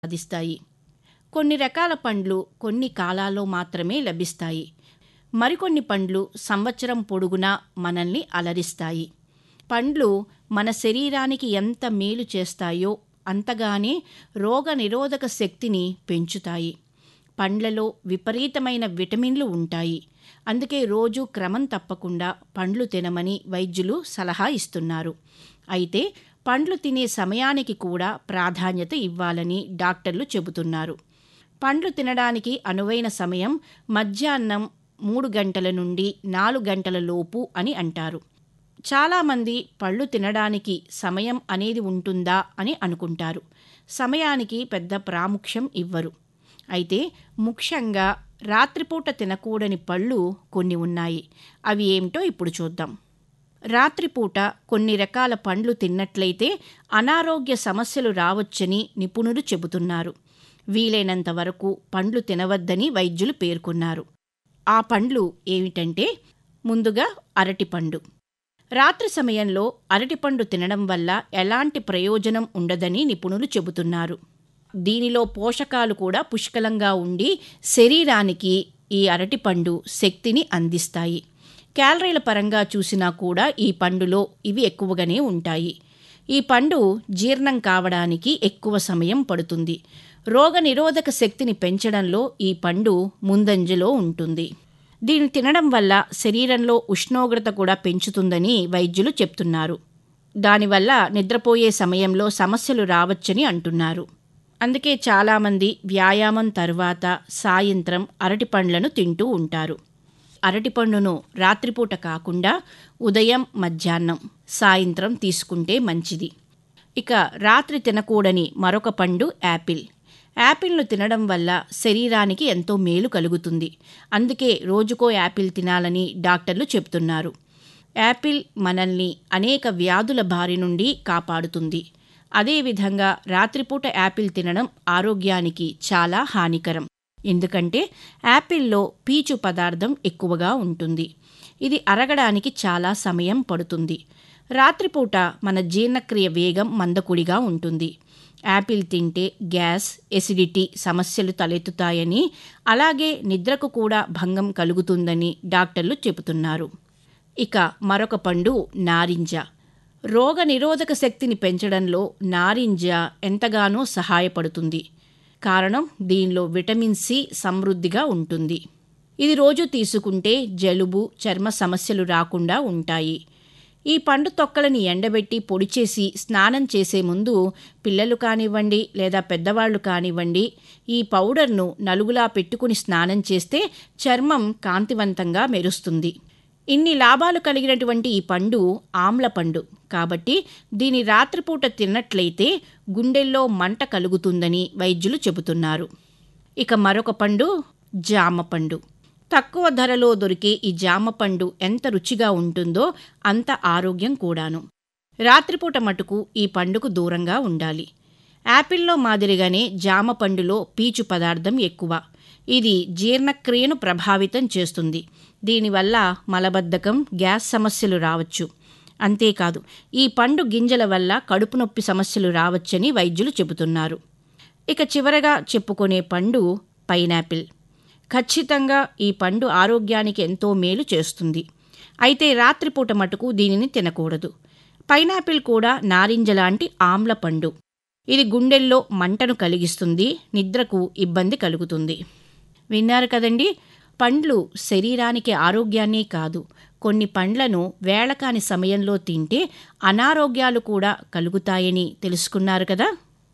సాధిస్తాయి కొన్ని రకాల పండ్లు కొన్ని కాలాల్లో మాత్రమే లభిస్తాయి మరికొన్ని పండ్లు సంవత్సరం పొడుగునా మనల్ని అలరిస్తాయి పండ్లు మన శరీరానికి ఎంత మేలు చేస్తాయో అంతగానే రోగ నిరోధక శక్తిని పెంచుతాయి పండ్లలో విపరీతమైన విటమిన్లు ఉంటాయి అందుకే రోజు క్రమం తప్పకుండా పండ్లు తినమని వైద్యులు సలహా ఇస్తున్నారు అయితే పండ్లు తినే సమయానికి కూడా ప్రాధాన్యత ఇవ్వాలని డాక్టర్లు చెబుతున్నారు పండ్లు తినడానికి అనువైన సమయం మధ్యాహ్నం మూడు గంటల నుండి నాలుగు గంటల లోపు అని అంటారు చాలామంది పళ్ళు తినడానికి సమయం అనేది ఉంటుందా అని అనుకుంటారు సమయానికి పెద్ద ప్రాముఖ్యం ఇవ్వరు అయితే ముఖ్యంగా రాత్రిపూట తినకూడని పళ్ళు కొన్ని ఉన్నాయి అవి ఏమిటో ఇప్పుడు చూద్దాం రాత్రిపూట కొన్ని రకాల పండ్లు తిన్నట్లయితే అనారోగ్య సమస్యలు రావచ్చని నిపుణులు చెబుతున్నారు వీలైనంత వరకు పండ్లు తినవద్దని వైద్యులు పేర్కొన్నారు ఆ పండ్లు ఏమిటంటే ముందుగా అరటిపండు రాత్రి సమయంలో అరటిపండు తినడం వల్ల ఎలాంటి ప్రయోజనం ఉండదని నిపుణులు చెబుతున్నారు దీనిలో పోషకాలు కూడా పుష్కలంగా ఉండి శరీరానికి ఈ అరటిపండు శక్తిని అందిస్తాయి క్యాలరీల పరంగా చూసినా కూడా ఈ పండులో ఇవి ఎక్కువగానే ఉంటాయి ఈ పండు జీర్ణం కావడానికి ఎక్కువ సమయం పడుతుంది రోగ నిరోధక శక్తిని పెంచడంలో ఈ పండు ముందంజలో ఉంటుంది దీన్ని తినడం వల్ల శరీరంలో ఉష్ణోగ్రత కూడా పెంచుతుందని వైద్యులు చెప్తున్నారు దానివల్ల నిద్రపోయే సమయంలో సమస్యలు రావచ్చని అంటున్నారు అందుకే చాలామంది వ్యాయామం తర్వాత సాయంత్రం అరటిపండ్లను తింటూ ఉంటారు అరటిపండును రాత్రిపూట కాకుండా ఉదయం మధ్యాహ్నం సాయంత్రం తీసుకుంటే మంచిది ఇక రాత్రి తినకూడని మరొక పండు యాపిల్ యాపిల్ను తినడం వల్ల శరీరానికి ఎంతో మేలు కలుగుతుంది అందుకే రోజుకో యాపిల్ తినాలని డాక్టర్లు చెప్తున్నారు యాపిల్ మనల్ని అనేక వ్యాధుల బారి నుండి కాపాడుతుంది అదేవిధంగా రాత్రిపూట యాపిల్ తినడం ఆరోగ్యానికి చాలా హానికరం ఎందుకంటే యాపిల్లో పీచు పదార్థం ఎక్కువగా ఉంటుంది ఇది అరగడానికి చాలా సమయం పడుతుంది రాత్రిపూట మన జీర్ణక్రియ వేగం మందకుడిగా ఉంటుంది యాపిల్ తింటే గ్యాస్ ఎసిడిటీ సమస్యలు తలెత్తుతాయని అలాగే నిద్రకు కూడా భంగం కలుగుతుందని డాక్టర్లు చెబుతున్నారు ఇక మరొక పండు నారింజ రోగ నిరోధక శక్తిని పెంచడంలో నారింజ ఎంతగానో సహాయపడుతుంది కారణం దీనిలో విటమిన్ సి సమృద్ధిగా ఉంటుంది ఇది రోజు తీసుకుంటే జలుబు చర్మ సమస్యలు రాకుండా ఉంటాయి ఈ పండు తొక్కలని ఎండబెట్టి పొడి చేసి స్నానం చేసే ముందు పిల్లలు కానివ్వండి లేదా పెద్దవాళ్ళు కానివ్వండి ఈ పౌడర్ను నలుగులా పెట్టుకుని స్నానం చేస్తే చర్మం కాంతివంతంగా మెరుస్తుంది ఇన్ని లాభాలు కలిగినటువంటి ఈ పండు ఆమ్ల పండు కాబట్టి దీని రాత్రిపూట తిన్నట్లయితే గుండెల్లో మంట కలుగుతుందని వైద్యులు చెబుతున్నారు ఇక మరొక పండు జామ పండు తక్కువ ధరలో దొరికే ఈ జామ పండు ఎంత రుచిగా ఉంటుందో అంత ఆరోగ్యం కూడాను రాత్రిపూట మటుకు ఈ పండుకు దూరంగా ఉండాలి యాపిల్లో మాదిరిగానే జామ పండులో పీచు పదార్థం ఎక్కువ ఇది జీర్ణక్రియను ప్రభావితం చేస్తుంది దీనివల్ల మలబద్ధకం గ్యాస్ సమస్యలు రావచ్చు అంతేకాదు ఈ పండు గింజల వల్ల కడుపు నొప్పి సమస్యలు రావచ్చని వైద్యులు చెబుతున్నారు ఇక చివరగా చెప్పుకునే పండు పైనాపిల్ ఖచ్చితంగా ఈ పండు ఆరోగ్యానికి ఎంతో మేలు చేస్తుంది అయితే రాత్రిపూట మటుకు దీనిని తినకూడదు పైనాపిల్ కూడా నారింజ లాంటి ఆమ్ల పండు ఇది గుండెల్లో మంటను కలిగిస్తుంది నిద్రకు ఇబ్బంది కలుగుతుంది విన్నారు కదండి పండ్లు శరీరానికి ఆరోగ్యాన్నే కాదు కొన్ని పండ్లను వేళకాని సమయంలో తింటే అనారోగ్యాలు కూడా కలుగుతాయని తెలుసుకున్నారు కదా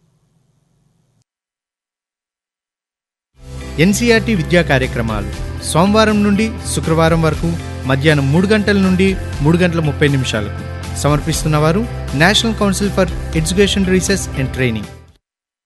ఎన్సీఆర్టీ విద్యా కార్యక్రమాలు సోమవారం నుండి శుక్రవారం వరకు మధ్యాహ్నం మూడు గంటల నుండి మూడు గంటల ముప్పై నిమిషాలకు సమర్పిస్తున్నవారు National Council for Education Research and training